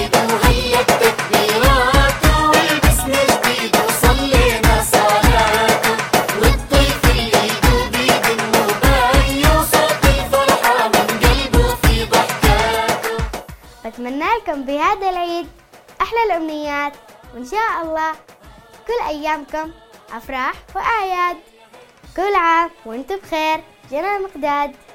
العيد وهيا التكبيرات ولبسنا جديد وصلينا صلاته والطيف الايد بيد النباية وصوت الفرحة من قلبه في ضحكاته بتمنى لكم بهذا العيد أحلى الأمنيات وإن شاء الله كل أيامكم أفراح وأعياد كل عام وأنتم بخير جنى مقداد